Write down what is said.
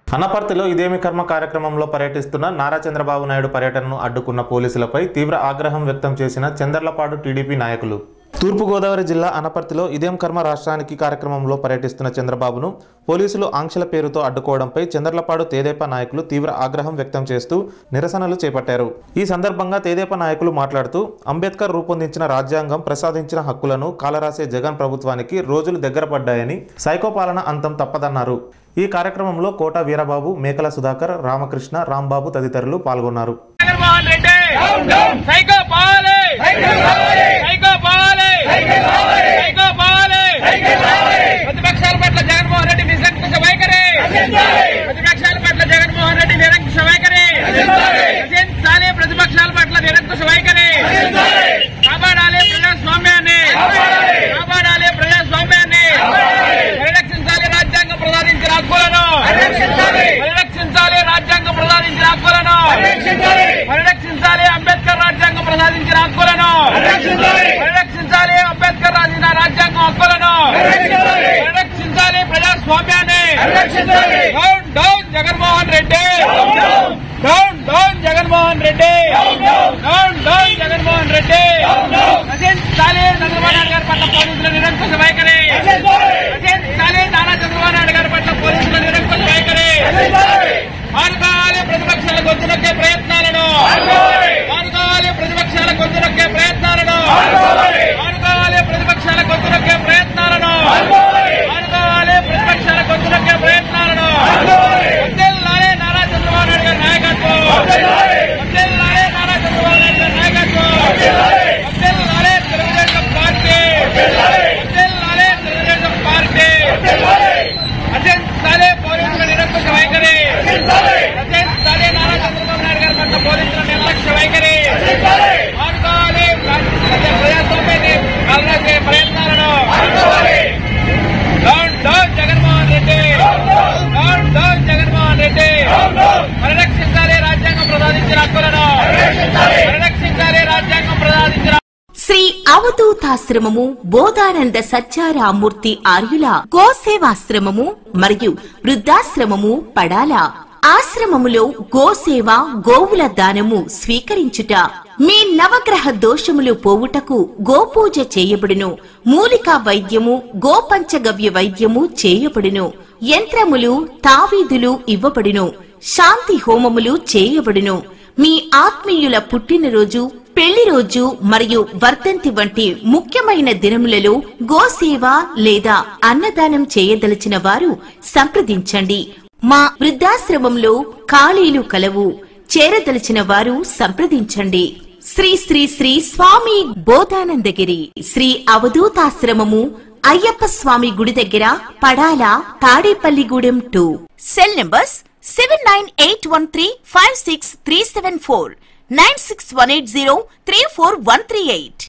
అనపర్తిలో ఇదేమి కర్మ కార్యక్రమంలో పర్యటిస్తున్న నారా చంద్రబాబు నాయుడు పర్యటనను అడ్డుకున్న పోలీసులపై తీవ్ర ఆగ్రహం వ్యక్తం చేసిన చందర్లపాడు టీడీపీ నాయకులు తూర్పుగోదావరి జిల్లా అనపర్తిలో ఇదేం కర్మ రాష్ట్రానికి కార్యక్రమంలో పర్యటిస్తున్న చంద్రబాబును పోలీసులు ఆంక్షల పేరుతో అడ్డుకోవడంపై చందర్లపాడు తేదేపా నాయకులు తీవ్ర ఆగ్రహం వ్యక్తం చేస్తూ నిరసనలు చేపట్టారు ఈ సందర్భంగా తేదేపా నాయకులు మాట్లాడుతూ అంబేద్కర్ రూపొందించిన రాజ్యాంగం ప్రసాదించిన హక్కులను కాలరాసే జగన్ ప్రభుత్వానికి రోజులు దగ్గర పడ్డాయని సైకో పాలన అంతం తప్పదన్నారు ఈ కార్యక్రమంలో కోట వీరబాబు మేకల సుధాకర్ రామకృష్ణ రాంబాబు తదితరులు పాల్గొన్నారు జగన్మోహన్ రెడ్డి సైకో పాలే సైకో పాలే సైకో పాలే ప్రతిపక్షాల పట్ల జగన్మోహన్ రెడ్డి నిరంకుశ వైఖరి ప్రతిపక్షాల పట్ల జగన్మోహన్ రెడ్డి నిరంకుశ వైఖరి రచించాలి ప్రతిపక్షాల పట్ల నిరంకుశ వైఖరి కాపాడాలి ప్రజాస్వామ్యాన్ని కాపాడాలి ప్రజాస్వామ్యాన్ని పరిరక్షించాలి రాజ్యాంగం ప్రసాదించిన హక్కులను పరిరక్షించాలి రాజ్యాంగం ప్రసాదించిన హక్కులను పరిరక్షించాలి అంబేద్కర్ రాజ్యాంగం ప్రసాదించిన హక్కులను పరిరక్షించాలి అంబేద్కర్ రాసిన రాజ్యాంగం హక్కులను పరిరక్షించాలి ప్రజాస్వామ్యాన్ని down down Jaganmohan Reddy down down Jaganmohan Reddy down down Jaganmohan Reddy రచించాలి చంద్రబాబు నాయుడు గారి పట్ల పోలీసుల నిరంకుశ వైఖరి రచించాలి నారా చంద్రబాబు నాయుడు గారి పట్ల పోలీసుల నిరంకుశ వైఖరి ఆనుకోవాలి ప్రతిపక్షాల గొంతు నొక్కే ప్రయత్నాలను ఆనుకోవాలి ప్రతిపక్షాల గొంతు నొక్కే ప్రయత్నాలను ఆనుకోవాలి ప్రతిపక్షాల గొంతు నొక్కే ప్రయత్నాలను ఆనుకోవాలి ప్రతిపక్షాల గొంతు నొక్కే ప్రయత్నాలను వద్దెల్లాలే నారా చంద్రబాబు నాయుడు గారి నాయకత్వం వద్దెల్లాలే నారా చంద్రబాబు నాయుడు గారి నాయకత్వం వద్దెల్లాలే తెలుగుదేశం పార్టీ వద్దెల్లాలే తెలుగుదేశం పార్టీ రచించాలే పోలీసుల నిరంకుశ వైఖరి రచించాలే నారా చంద్రబాబు నాయుడు గారి పట్ల పోలీసుల నిర్లక్ష్య వైఖరి ఆడుకోవాలి ప్రజాస్వామ్యాన్ని కాలరాసే ప్రయత్నాలను down down Jaganmohan Reddy down down Jaganmohan Reddy పరిరక్షించాలి రాజ్యాంగం ప్రసాదించిన హక్కులను పరిరక్షించాలి రాజ్యాంగం ప్రసాదించిన శ్రీ అవధూతాశ్రమము బోధానంద సత్యారామూర్తి ఆర్యుల గోసేవాశ్రమము మరియు వృద్ధాశ్రమము పడాల ఆశ్రమములో గోసేవ గోవుల దానము స్వీకరించుట మీ నవగ్రహ దోషములు పోవుటకు గోపూజ చేయబడును మూలికా వైద్యము గోపంచగవ్య వైద్యము చేయబడును యంత్రములు తావీదులు ఇవ్వబడును శాంతి హోమములు చేయబడును మీ ఆత్మీయుల పుట్టినరోజు పెళ్లి రోజు మరియు వర్ధంతి వంటి ముఖ్యమైన దినములలో గోసేవ లేదా అన్నదానం చేయదలిచిన వారు సంప్రదించండి మా వృద్ధాశ్రమంలో ఖాళీలు కలవు చేరదలిచిన వారు సంప్రదించండి శ్రీ శ్రీ శ్రీ స్వామి బోధానందగిరి శ్రీ అవధూతాశ్రమము అయ్యప్ప స్వామి గుడి దగ్గర Padala Tadepalligudem two cell numbers seven nine eight one three five six three seven four nine six one eight zero three four one three eight